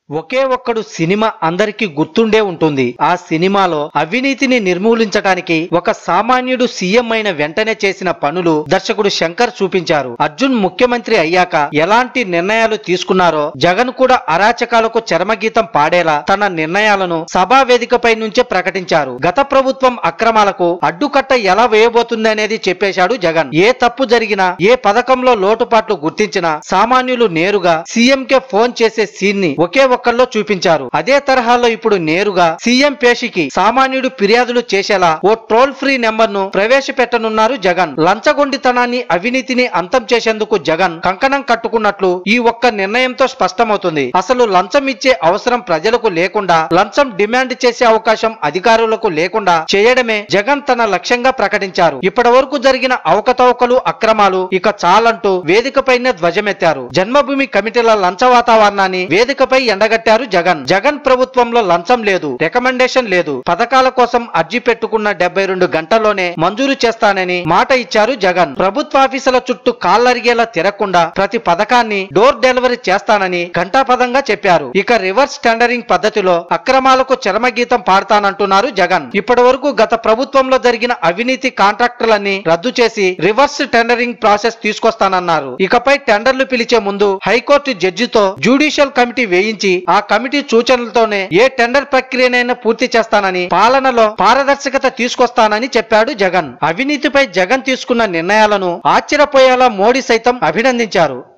ఒకే ఒక్కడు సినిమా అందరికీ గుర్తుండే ఉంటుంది ఆ సినిమాలో అవినీతిని నిర్మూలించడానికి ఒక సామాన్యుడు సీఎం అయిన వెంటనే చేసిన పనులు దర్శకుడు శంకర్ చూపించారు అర్జున్ ముఖ్యమంత్రి అయ్యాక ఎలాంటి నిర్ణయాలు తీసుకున్నారో జగన్ కూడా అరాచకాలకు చరమగీతం పాడేలా తన నిర్ణయాలను సభా వేదికపై నుంచే ప్రకటించారు గత ప్రభుత్వం అక్రమాలకు అడ్డుకట్ట ఎలా వేయబోతుంది అనేది చెప్పేశాడు జగన్ ఏ తప్పు జరిగినా ఏ పథకంలో లోటుపాట్లు గుర్తించినా సామాన్యులు నేరుగా సీఎం కే ఫోన్ చేసే సీన్ ని ఒకే ఒక్కల్లో చూపించారు అదే తరహాలో ఇప్పుడు నేరుగా సీఎం పేషికి సామాన్యుడు ఫిర్యాదులు చేసేలా ఓ టోల్ ఫ్రీ నెంబర్ ను ప్రవేశపెట్టనున్నారు జగన్ లంచగొండితనాన్ని అవినీతిని అంతం చేసేందుకు జగన్ కంకణం కట్టుకున్నట్లు ఈ ఒక్క నిర్ణయంతో స్పష్టమవుతుంది అసలు లంచం ఇచ్చే అవసరం ప్రజలకు లేకుండా లంచం డిమాండ్ చేసే అవకాశం అధికారులకు లేకుండా చేయడమే జగన్ తన లక్ష్యంగా ప్రకటించారు ఇప్పటి వరకు జరిగిన అవకతవకలు అక్రమాలు ఇక చాలంటూ వేదికపైనే ధ్వజమెత్తారు జన్మభూమి కమిటీల లంచ వాతావరణాన్ని వేదికపై ఎండగట్టారు జగన్ జగన్ ప్రభుత్వంలో లంచం లేదు రికమెండేషన్ లేదు పథకాల కోసం అర్జీ పెట్టుకున్న డెబ్బై రెండు గంటల్లోనే మంజూరు చేస్తానని మాట ఇచ్చారు జగన్ ప్రభుత్వ ఆఫీసుల చుట్టూ కాళ్ళరిగేలా తిరగకుండా ప్రతి పథకాన్ని డోర్ డెలివరీ చేస్తానని ఘంటాపదంగా చెప్పారు ఇక రివర్స్ టెండరింగ్ పద్ధతిలో అక్రమాలకు చరమగీతం పాడతానంటున్నారు జగన్ ఇప్పటి వరకు గత ప్రభుత్వంలో జరిగిన అవినీతి కాంట్రాక్టులన్నీ రద్దు చేసి రివర్స్ టెండరింగ్ ప్రాసెస్ తీసుకొస్తానన్నారు ఇకపై టెండర్లు పిలిచే ముందు హైకోర్టు జడ్జితో జ్యుడిషియల్ కమిటీ వేయించి ఆ కమిటీ సూచనలతోనే ఏ టెండర్ ప్రక్రియనైనా పూర్తి చేస్తానని పాలనలో పారదర్శకత తీసుకొస్తానని చెప్పాడు జగన్ అవినీతిపై జగన్ తీసుకున్న నిర్ణయాలను ఆశ్చర్యపోయేలా మోడీ సైతం అభినందించారు